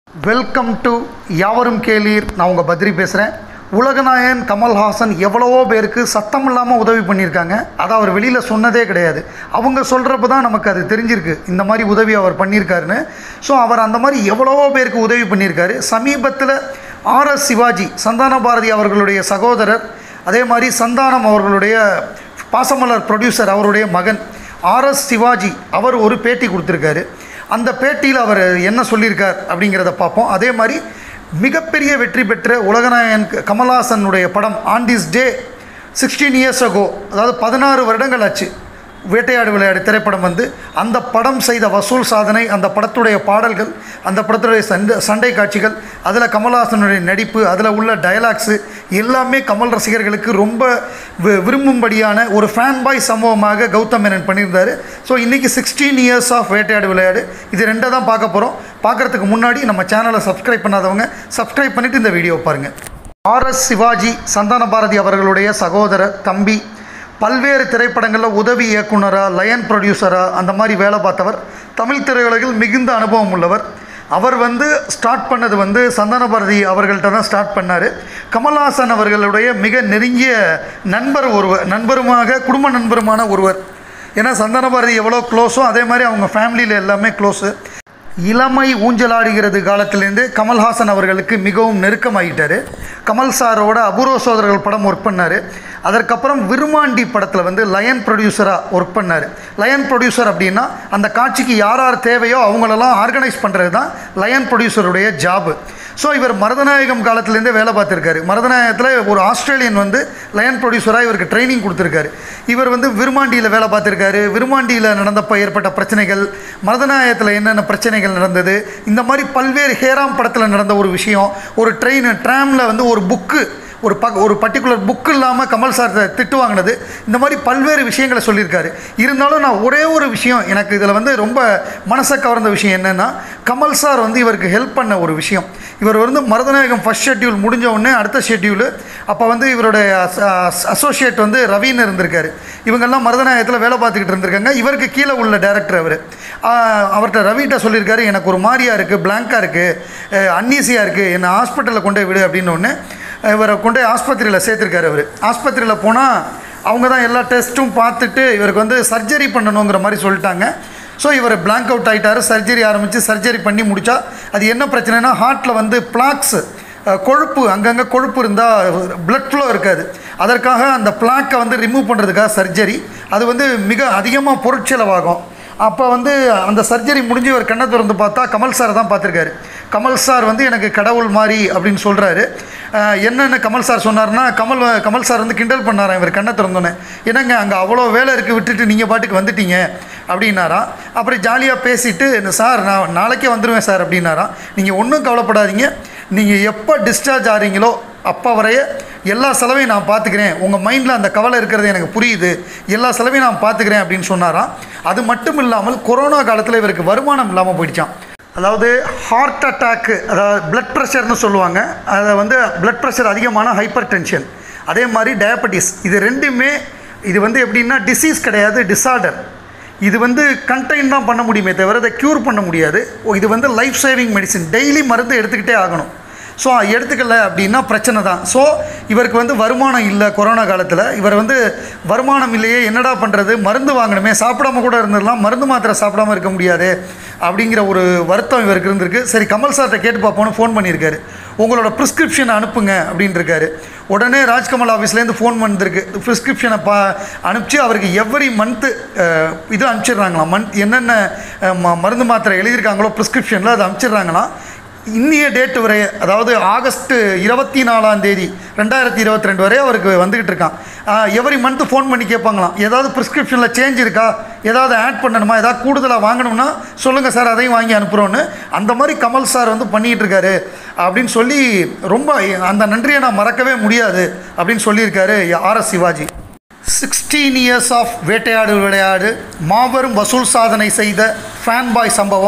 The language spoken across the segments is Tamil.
வெல்கம் டு யாவரும் கேளீர் நான் உங்கள் பத்ரி பேசுகிறேன் உலகநாயகன் கமல்ஹாசன் எவ்வளவோ பேருக்கு சத்தம் இல்லாமல் உதவி பண்ணியிருக்காங்க அதை அவர் வெளியில் சொன்னதே கிடையாது அவங்க சொல்கிறப்ப தான் நமக்கு அது தெரிஞ்சிருக்கு இந்த மாதிரி உதவி அவர் பண்ணியிருக்காருன்னு ஸோ அவர் அந்த மாதிரி எவ்வளவோ பேருக்கு உதவி பண்ணியிருக்காரு சமீபத்தில் ஆர்எஸ் சிவாஜி சந்தான பாரதி அவர்களுடைய சகோதரர் அதே மாதிரி சந்தானம் அவர்களுடைய பாசமலர் ப்ரொடியூசர் அவருடைய மகன் ஆர்எஸ் சிவாஜி அவர் ஒரு பேட்டி கொடுத்துருக்காரு அந்த பேட்டியில் அவர் என்ன சொல்லியிருக்கார் அப்படிங்கிறத பார்ப்போம் அதே மாதிரி மிகப்பெரிய வெற்றி பெற்ற உலகநாயகன் க- கமல்ஹாசனுடைய படம் on this day sixteen years ago அதாவது பதினாறு வருடங்கள் ஆச்சு வேட்டையாடு விளையாடு திரைப்படம் வந்து அந்த படம் செய்த வசூல் சாதனை அந்த படத்துடைய பாடல்கள் அந்த படத்துடைய சண்டை சண்டை காட்சிகள் அதில் கமல்ஹாசனுடைய நடிப்பு அதில் உள்ள டயலாக்ஸு எல்லாமே கமல் ரசிகர்களுக்கு ரொம்ப வி- விரும்பும்படியான ஒரு ஃபேன் பாய் சம்பவமாக கௌதம் மேனன் பண்ணியிருந்தார் ஸோ இன்றைக்கி சிக்ஸ்டீன் இயர்ஸ் ஆஃப் வேட்டையாடு விளையாடு இது ரெண்டை தான் பார்க்க போகிறோம் பார்க்குறதுக்கு முன்னாடி நம்ம சேனலை சப்ஸ்கிரைப் பண்ணாதவங்க சப்ஸ்கிரைப் பண்ணிவிட்டு இந்த வீடியோ பாருங்கள் ஆர்எஸ் சிவாஜி சந்தான பாரதி அவர்களுடைய சகோதரர் தம்பி பல்வேறு திரைப்படங்களில் உதவி இயக்குனராக லயன் ப்ரொடியூசராக அந்த மாதிரி வேலை பார்த்தவர் தமிழ் திரையுலகில் மிகுந்த அனுபவம் உள்ளவர் அவர் வந்து ஸ்டார்ட் பண்ணது வந்து சந்தான பாரதி அவர்கள்ட்ட தான் ஸ்டார்ட் பண்ணார் கமல்ஹாசன் அவர்களுடைய மிக நெருங்கிய நண்பர் ஒருவர் நண்பருமாக குடும்ப நண்பருமான ஒருவர் ஏன்னா சந்தான பாரதி எவ்வளோ க்ளோஸோ அதே மாதிரி அவங்க ஃபேமிலியில் எல்லாமே க்ளோஸு இளமை ஊஞ்சலாடுகிறது காலத்திலேருந்து கமல்ஹாசன் அவர்களுக்கு மிகவும் நெருக்கமாகிட்டார் கமல் சாரோட அபூர்வ சோதரர்கள் படம் ஒர்க் பண்ணார் அதற்கப்புறம் விருமாண்டி படத்தில் வந்து லயன் ப்ரொடியூசராக ஒர்க் பண்ணார் லயன் ப்ரொடியூசர் அப்படின்னா அந்த காட்சிக்கு யார் யார் தேவையோ அவங்களெல்லாம் ஆர்கனைஸ் பண்ணுறது தான் லயன் ப்ரொடியூசருடைய ஜாபு ஸோ இவர் மருதநாயகம் காலத்துலேருந்தே வேலை பார்த்துருக்காரு மருதநாயகத்தில் ஒரு ஆஸ்திரேலியன் வந்து லயன் ப்ரொடியூசராக இவருக்கு ட்ரைனிங் கொடுத்துருக்காரு இவர் வந்து விருமாண்டியில் வேலை பார்த்துருக்காரு விருமாண்டியில் நடந்தப்போ ஏற்பட்ட பிரச்சனைகள் மருதநாயகத்தில் என்னென்ன பிரச்சனைகள் நடந்தது இந்த மாதிரி பல்வேறு ஹேராம் படத்தில் நடந்த ஒரு விஷயம் ஒரு ட்ரெயின் ட்ராமில் வந்து ஒரு புக்கு ஒரு பக் ஒரு பர்டிகுலர் புக்கு இல்லாமல் கமல் சார் திட்டு வாங்கினது இந்த மாதிரி பல்வேறு விஷயங்களை சொல்லியிருக்காரு இருந்தாலும் நான் ஒரே ஒரு விஷயம் எனக்கு இதில் வந்து ரொம்ப மனசை கவர்ந்த விஷயம் என்னென்னா கமல் சார் வந்து இவருக்கு ஹெல்ப் பண்ண ஒரு விஷயம் இவர் வந்து மருதநாயகம் ஃபஸ்ட் ஷெட்யூல் முடிஞ்ச உடனே அடுத்த ஷெட்யூலு அப்போ வந்து இவருடைய அசோசியேட் வந்து ரவின்னு இருந்திருக்காரு இவங்கெல்லாம் மருதநாயகத்தில் வேலை பார்த்துக்கிட்டு இருந்திருக்காங்க இவருக்கு கீழே உள்ள டேரக்டர் அவர் அவர்கிட்ட ரவிகிட்ட சொல்லியிருக்காரு எனக்கு ஒரு மாதிரியாக இருக்குது பிளாங்காக இருக்குது அன்னீசியாக இருக்குது என்னை ஹாஸ்பிட்டலில் கொண்டு போய் விடு அப்படின்னு ஒன்று இவரை கொண்டு போய் ஆஸ்பத்திரியில் சேர்த்துருக்காரு அவர் ஆஸ்பத்திரியில் போனால் அவங்க தான் எல்லா டெஸ்ட்டும் பார்த்துட்டு இவருக்கு வந்து சர்ஜரி பண்ணணுங்கிற மாதிரி சொல்லிட்டாங்க ஸோ இவர் பிளாங்க் அவுட் ஆகிட்டார் சர்ஜரி ஆரம்பித்து சர்ஜரி பண்ணி முடித்தா அது என்ன பிரச்சனைனா ஹார்ட்டில் வந்து பிளாக்ஸு கொழுப்பு அங்கங்கே கொழுப்பு இருந்தால் பிளட் ஃப்ளோ இருக்காது அதற்காக அந்த பிளாக்கை வந்து ரிமூவ் பண்ணுறதுக்காக சர்ஜரி அது வந்து மிக அதிகமாக பொருட்செலவாகும் அப்போ வந்து அந்த சர்ஜரி முடிஞ்சு ஒரு கண்ணை திறந்து பார்த்தா கமல் சாரை தான் பார்த்துருக்காரு கமல் சார் வந்து எனக்கு கடவுள் மாதிரி அப்படின்னு சொல்கிறாரு என்னென்ன கமல் சார் சொன்னார்னா கமல் வ- கமல் சார் வந்து கிண்டல் பண்ணாராம் இவர் கண்ணை திறந்தோன்னே என்னங்க அங்கே அவ்வளோ வேலை இருக்குது விட்டுட்டு நீங்கள் பாட்டுக்கு வந்துட்டீங்க அப்படின்னாராம் அப்புறம் ஜாலியாக பேசிட்டு "என்ன சார் நான் நாளைக்கே வந்துடுவேன் சார் அப்படின்னாராம் நீங்கள் ஒன்றும் கவலைப்படாதீங்க நீங்கள் எப்போ டிஸ்சார்ஜ் ஆகிறீங்களோ அப்போ வரைய எல்லா செலவையும் நான் பார்த்துக்கிறேன் உங்கள் மைண்டில் அந்த கவலை இருக்கிறது எனக்கு புரியுது எல்லா செலவையும் நான் பார்த்துக்கிறேன் அப்படின்னு சொன்னாராம் அது மட்டும் இல்லாமல் கொரோனா காலத்தில் இவருக்கு வருமானம் இல்லாமல் போயிடுச்சான் அதாவது ஹார்ட் அட்டாக்கு அதாவது பிளட் ப்ரெஷர்னு சொல்லுவாங்க அதை வந்து பிளட் ப்ரெஷர் அதிகமான ஹைப்பர் டென்ஷன் அதே மாதிரி டயபெட்டிஸ் இது ரெண்டுமே இது வந்து எப்படின்னா டிசீஸ் கிடையாது டிஸார்டர் இது வந்து கண்டெயின் தான் பண்ண முடியுமே தவிர இதை க்யூர் பண்ண முடியாது ஓ, இது வந்து லைஃப் சேவிங் மெடிசின் டெய்லி மருந்து எடுத்துக்கிட்டே ஆகணும் ஸோ எடுத்துக்கல அப்படின்னா பிரச்சனை தான் ஸோ இவருக்கு வந்து வருமானம் இல்லை கொரோனா காலத்தில் இவர் வந்து வருமானம் இல்லையே என்னடா பண்ணுறது மருந்து வாங்கணுமே சாப்பிடாம கூட இருந்துடலாம் மருந்து மாத்திரை சாப்பிடாம இருக்க முடியாது அப்படிங்கிற ஒரு வருத்தம் இவருக்கு இருந்திருக்கு சரி கமல் சார்கிட்ட கேட்டு பார்ப்போன்னு ஃபோன் பண்ணியிருக்காரு உங்களோட ப்ரிஸ்கிரிப்ஷன் அனுப்புங்க அப்படின்னு இருக்காரு உடனே ராஜ்கமல் ஆஃபீஸ்லேருந்து ஃபோன் வந்திருக்கு ப்ரிஸ்கிரிப்ஷனை பா அனுப்பிச்சு அவருக்கு எவ்ரி மந்த்து இது அனுப்பிச்சிடுறாங்களாம் மந்த் என்னென்ன அஹ், ம- மருந்து மாத்திரை எழுதியிருக்காங்களோ ப்ரிஸ்கிரிப்ஷனில் அதை அனுப்பிச்சிடுறாங்களாம் இன்னிய டேட் வரை அதாவது ஆகஸ்ட் இருபத்தி நாலாம் தேதி ரெண்டாயிரத்தி இருபத்தி ரெண்டு வரை அவருக்கு வந்துக்கிட்டு இருக்கான் எவ்ரி மந்த்து ஃபோன் பண்ணி கேட்பாங்களாம் ஏதாவது ப்ரிஸ்கிரிப்ஷனில் சேஞ்ச் இருக்கா ஏதாவது ஆட் பண்ணணுமா ஏதாவது கூடுதலாக வாங்கணும்னா சொல்லுங்கள் சார் அதையும் வாங்கி அனுப்புகிறோன்னு அந்த மாதிரி கமல் சார் வந்து பண்ணிகிட்டு இருக்காரு அப்படின்னு சொல்லி ரொம்ப அந்த நன்றியை நான் மறக்கவே முடியாது அப்படின்னு சொல்லியிருக்காரு R S Shivaji sixteen years of Vettaiyaadu Vilaiyaadu மாபெரும் வசூல் சாதனை செய்த ஃபேன் பாய் சம்பவம்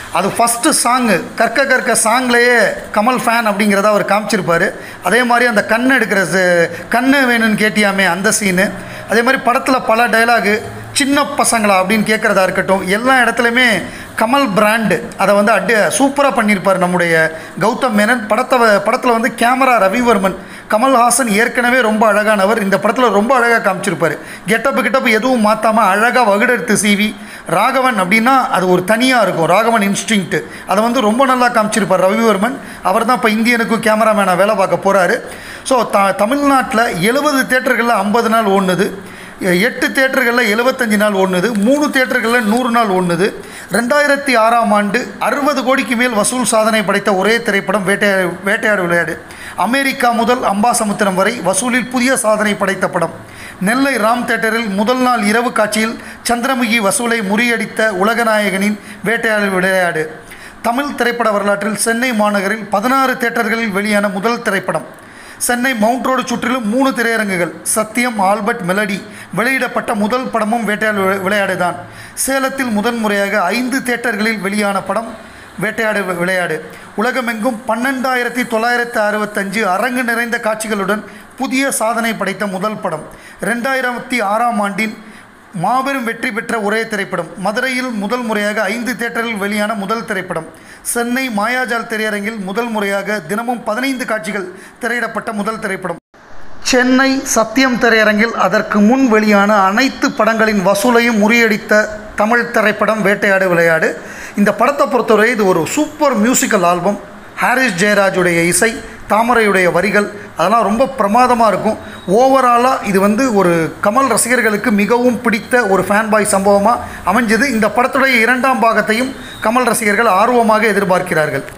அது ஃபஸ்ட்டு சாங்கு கற்க கற்க சாங்லேயே கமல் ஃபேன் அப்படிங்கிறத அவர் காமிச்சிருப்பார் அதே மாதிரி அந்த கண் எடுக்கிற ச- கண்ணு வேணும்னு கேட்டியாமே அந்த சீனு அதே மாதிரி படத்தில் பல டைலாகு சின்ன பசங்களா அப்படின்னு கேட்குறதா இருக்கட்டும் எல்லா இடத்துலையுமே கமல் பிராண்டு அதை வந்து அடி சூப்பராக பண்ணியிருப்பார் நம்முடைய கௌதம் மேனன் படத்தை படத்தில் வந்து கேமரா ரவிவர்மன் கமல்ஹாசன் ஏற்கனவே ரொம்ப அழகானவர் இந்த படத்தில் ரொம்ப அழகாக காமிச்சிருப்பார் கெட்டப்பு கிட்டப்பு எதுவும் மாற்றாமல் அழகாக வகுடெடுத்து சீவி ராகவன் அப்படின்னா அது ஒரு தனியாக இருக்கும் ராகவன் இன்ஸ்டிங்க்ட்டு அதை வந்து ரொம்ப நல்லா காமிச்சிருப்பார் ரவிவர்மன் அவர் தான் இப்போ இந்தியனுக்கும் கேமராமேனாக வேலை பார்க்க போகிறாரு ஸோ த தமிழ்நாட்டில் எழுபது தேட்டர்களில் ஐம்பது நாள் ஓடுனது எட்டு தேட்டர்களில் எழுபத்தஞ்சு நாள் ஓடுனது மூணு தேட்டர்களில் நூறு நாள் ஓடுனது ரெண்டாயிரத்தி ஆறாம் ஆண்டு அறுபது கோடிக்கு மேல் வசூல் சாதனை படைத்த ஒரே திரைப்படம் வேட்டையாடு வேட்டையாடு விளையாடு அமெரிக்கா முதல் அம்பாசமுத்திரம் வரை வசூலில் புதிய சாதனை படைத்த படம் நெல்லை ராம் தேட்டரில் முதல் நாள் இரவு காட்சியில் சந்திரமுகி வசூலை முறியடித்த உலகநாயகனின் வேட்டையாடு விளையாடு தமிழ் திரைப்பட வரலாற்றில் சென்னை மாநகரில் பதினாறு தேட்டர்களில் வெளியான முதல் திரைப்படம் சென்னை மவுண்ட் ரோடு சுற்றிலும் மூணு திரையரங்குகள் சத்தியம் ஆல்பர்ட் மெலடி வெளியிடப்பட்ட முதல் படமும் வேட்டையாடு வி- விளையாடு தான் சேலத்தில் முதன் முறையாக ஐந்து தேட்டர்களில் வெளியான படம் வேட்டையாடு வி- விளையாடு உலகமெங்கும் பன்னெண்டாயிரத்தி தொள்ளாயிரத்தி அறுபத்தஞ்சு அரங்கு நிறைந்த காட்சிகளுடன் புதிய சாதனை படைத்த முதல் படம் ரெண்டாயிரத்தி ஆறாம் ஆண்டின் மாபெரும் வெற்றி பெற்ற ஒரே திரைப்படம் மதுரையில் முதல் முறையாக ஐந்து தேட்டரில் வெளியான முதல் திரைப்படம் சென்னை மாயாஜால் திரையரங்கில் முதல் முறையாக தினமும் பதினைந்து காட்சிகள் திரையிடப்பட்ட முதல் திரைப்படம் சென்னை சத்தியம் திரையரங்கில் அதற்கு முன் வெளியான அனைத்து படங்களின் வசூலையும் முறியடித்த தமிழ் திரைப்படம் வேட்டையாடு விளையாடு இந்த படத்தை பொறுத்தவரை இது ஒரு சூப்பர் மியூசிக்கல் ஆல்பம் ஹாரிஸ் ஜெயராஜுடைய இசை தாமரையுடைய வரிகள் அதெல்லாம் ரொம்ப பிரமாதமாக இருக்கும் ஓவராலாக இது வந்து ஒரு கமல் ரசிகர்களுக்கு மிகவும் பிடித்த ஒரு ஃபேன் பாய் சம்பவமாக அமைஞ்சது இந்த படத்துடைய இரண்டாம் பாகத்தையும் கமல் ரசிகர்கள் ஆர்வமாக எதிர்பார்க்கிறார்கள்